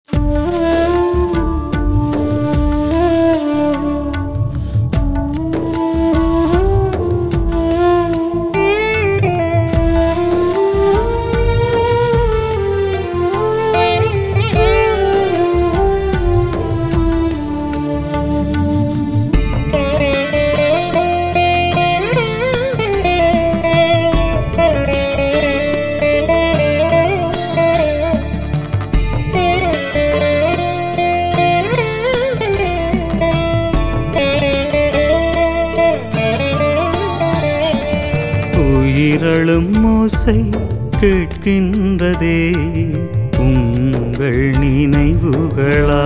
உயிரழும் ஓசை கேட்கின்றதே உங்கள் நினைவுகளா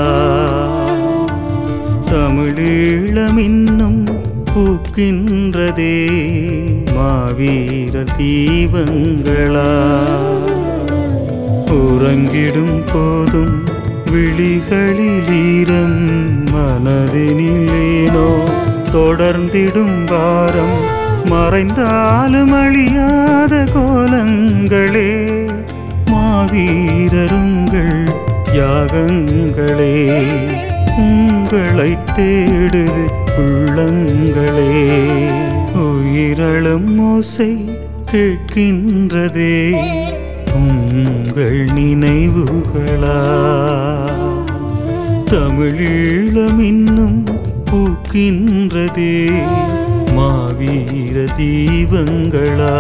தமிழீழம் இன்னும் பூக்கின்றதே மாவீரர் தீபங்களா உறங்கிடும் போதும் விழிகளில் ஈரம் மனதினிலேனோ தொடர்ந்திடும் வாரம் மறைந்தாலும் அழியாத கோலங்களே மாவீரருங்கள் யாகங்களே உங்களை தேடுது உள்ளங்களே உயிரளும் ஓசை கேட்கின்றதே உங்கள் நினைவுகளா தமிழீழம் இன்னும் பூக்கின்றதே மாவீர தீபங்களா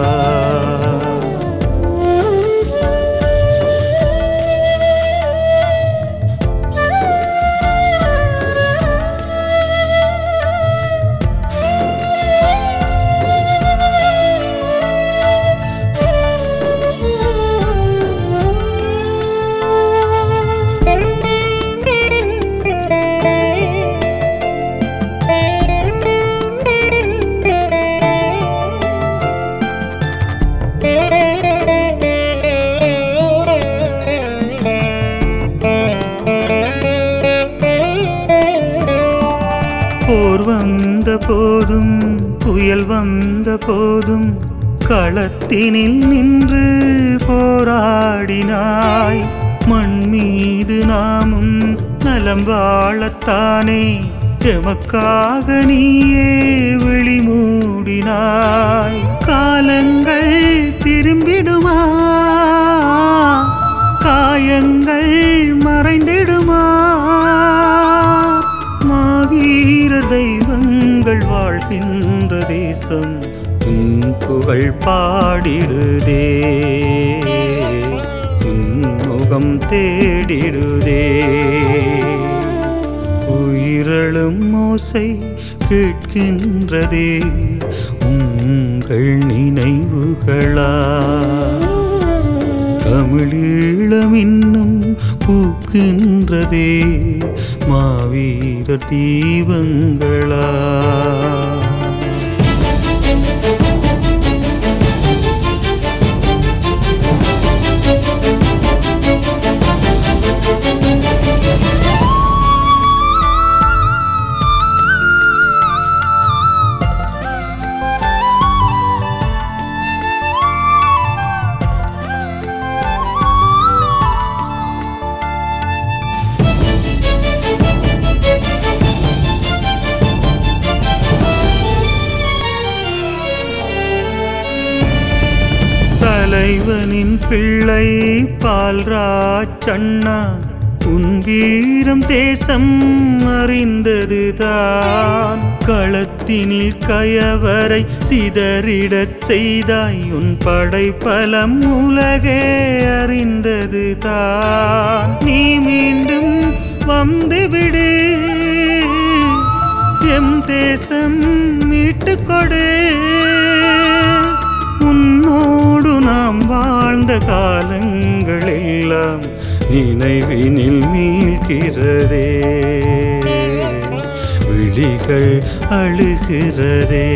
போர் வந்த போதும் புயல் வந்த போதும் களத்தினில் நின்று போராடினாய் மண் மீது நாமும் நலம் வாழத்தானே எமக்காக நீயே விழிமூடினாய் காலங்கள் திரும்பிடுமா காயங்கள் மறைந்திடுமா மாவீரர் தெய்வங்கள் வாழ்கின்ற தேசம் உன் புகழ் பாடிடுதே உன் முகம் தேடிடுதே உயிரழும் ஓசை கேட்கின்றதே உங்கள் நினைவுகளா தமிழீழம் இன்னும் பூக்கின்றதே மாவீரர் தீபங்களா தலைவனின் பிள்ளை பால்ராச்சண்ணா உன் வீரம் தேசம் அறிந்ததுதான் களத்தினில் கயவரை சிதறிடச் செய்தாய் உன் படைப்பலம் உலகே அறிந்ததுதான் நீ மீண்டும் வந்துவிடு எம் தேசம் மீட்டுக் கொடு உன்னோடு நாம் வாழ்ந்த காலங்கள் எல்லாம் நினைவினில் மீள்கிறதே விழிகள் அழுகிறதே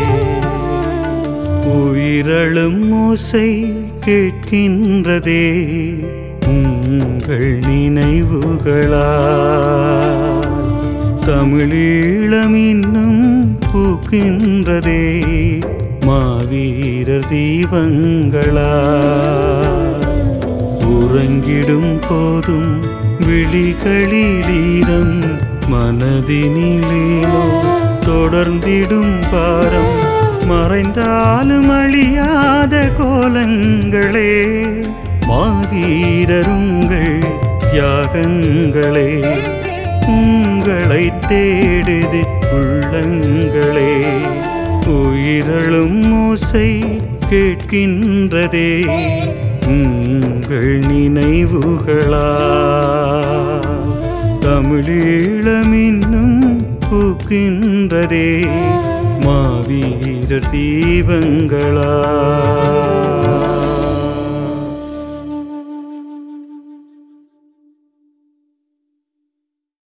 உயிரழும் ஓசை கேட்கின்றதே உங்கள் நினைவுகளா தமிழீழம் இன்னும் பூக்கின்றதே மாவீரர் தீபங்களா உறங்கிடும் போதும் விழிகளிலீரம் மனதினிலேனோ தொடர்ந்திடும் பாரம் மறைந்தாலும் அழியாத கோலங்களே மாவீரருங்கள் தியாகங்களே உங்களை தேடுது உள்ளங்களே உயிரழும் ஓசை கேட்கின்றதே உங்கள் நினைவுகளா தமிழீழமின்னும் பூக்கின்றதே மாவீரர் தீபங்களா